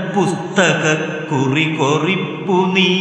പുസ്തക കുറി കൊറിപ്പു നീ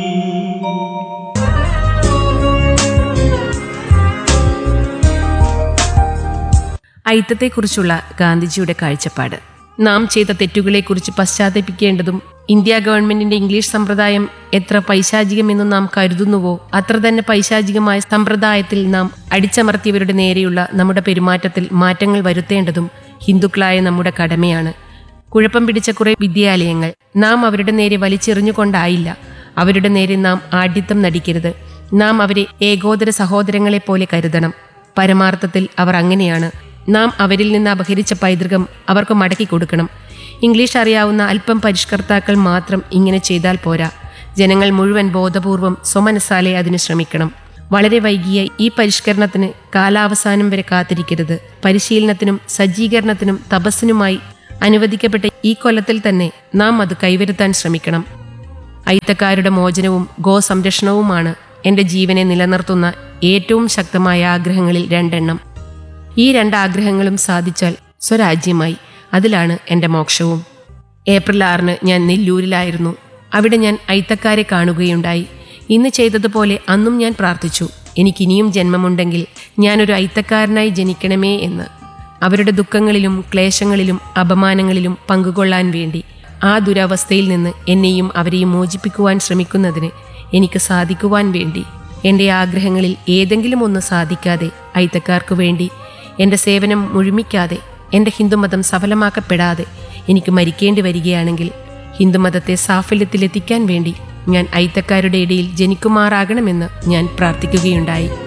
ഐത്തത്തെക്കുറിച്ചുള്ള ഗാന്ധിജിയുടെ കാഴ്ചപ്പാട് നാം ചെയ്ത തെറ്റുകളെക്കുറിച്ച് പശ്ചാത്തപിക്കേണ്ടതും ഇന്ത്യ ഗവൺമെന്റിന്റെ ഇംഗ്ലീഷ് സമ്പ്രദായം എത്ര പൈശാചികമെന്ന് നാം കരുതുന്നുവോ അത്ര തന്നെ പൈശാചികമായ സമ്പ്രദായത്തിൽ നാം അടിച്ചമർത്തിയവരുടെ നേരെയുള്ള നമ്മുടെ പെരുമാറ്റത്തിൽ മാറ്റങ്ങൾ വരുത്തേണ്ടതും ഹിന്ദുക്കളായ നമ്മുടെ കടമയാണ് കുഴപ്പം പിടിച്ച കുറെ വിദ്യാലയങ്ങൾ നാം അവരുടെ നേരെ വലിച്ചെറിഞ്ഞുകൊണ്ടായില്ല അവരുടെ നേരെ നാം ആഢ്യത്വം നടിക്കരുത് നാം അവരെ ഏകോദര സഹോദരങ്ങളെ പോലെ കരുതണം പരമാർത്ഥത്തിൽ അവർ അങ്ങനെയാണ് നാം അവരിൽ നിന്ന് അപഹരിച്ച പൈതൃകം അവർക്ക് മടക്കി കൊടുക്കണം ഇംഗ്ലീഷ് അറിയാവുന്ന അല്പം പരിഷ്കർത്താക്കൾ മാത്രം ഇങ്ങനെ ചെയ്താൽ പോരാ ജനങ്ങൾ മുഴുവൻ ബോധപൂർവം സ്വമനസാലെ അതിന് ശ്രമിക്കണം വളരെ വൈകിയ ഈ പരിഷ്കരണത്തിന് കാലാവസാനം വരെ കാത്തിരിക്കരുത് പരിശീലനത്തിനും സജ്ജീകരണത്തിനും തപസ്സിനുമായി അനുവദിക്കപ്പെട്ട ഈ കൊല്ലത്തിൽ തന്നെ നാം അത് കൈവരുത്താൻ ശ്രമിക്കണം അയിത്തക്കാരുടെ മോചനവും ഗോസംരക്ഷണവുമാണ് എൻ്റെ ജീവനെ നിലനിർത്തുന്ന ഏറ്റവും ശക്തമായ ആഗ്രഹങ്ങളിൽ രണ്ടെണ്ണം ഈ രണ്ട് ആഗ്രഹങ്ങളും സാധിച്ചാൽ സ്വരാജ്യമായി അതിലാണ് എൻ്റെ മോക്ഷവും ഏപ്രിൽ ആറിന് ഞാൻ നെല്ലൂരിലായിരുന്നു അവിടെ ഞാൻ അയിത്തക്കാരെ കാണുകയുണ്ടായി ഇന്ന് ചെയ്തതുപോലെ അന്നും ഞാൻ പ്രാർത്ഥിച്ചു എനിക്കിനിയും ജന്മമുണ്ടെങ്കിൽ ഞാനൊരു അയിത്തക്കാരനായി ജനിക്കണമേ എന്ന് അവരുടെ ദുഃഖങ്ങളിലും ക്ലേശങ്ങളിലും അപമാനങ്ങളിലും പങ്കുകൊള്ളാൻ വേണ്ടി ആ ദുരവസ്ഥയിൽ നിന്ന് എന്നെയും അവരെയും മോചിപ്പിക്കുവാൻ ശ്രമിക്കുന്നതിന് എനിക്ക് സാധിക്കുവാൻ വേണ്ടി എൻ്റെ ആഗ്രഹങ്ങളിൽ ഏതെങ്കിലും ഒന്ന് സാധിക്കാതെ അയിത്തക്കാർക്കു വേണ്ടി എൻ്റെ സേവനം മുഴുമിക്കാതെ എൻ്റെ ഹിന്ദുമതം സഫലമാക്കപ്പെടാതെ എനിക്ക് മരിക്കേണ്ടി വരികയാണെങ്കിൽ ഹിന്ദുമതത്തെ സാഫല്യത്തിലെത്തിക്കാൻ വേണ്ടി ഞാൻ അയിത്തക്കാരുടെ ഇടയിൽ ജനിക്കുമാറാകണമെന്ന് ഞാൻ പ്രാർത്ഥിക്കുകയുണ്ടായി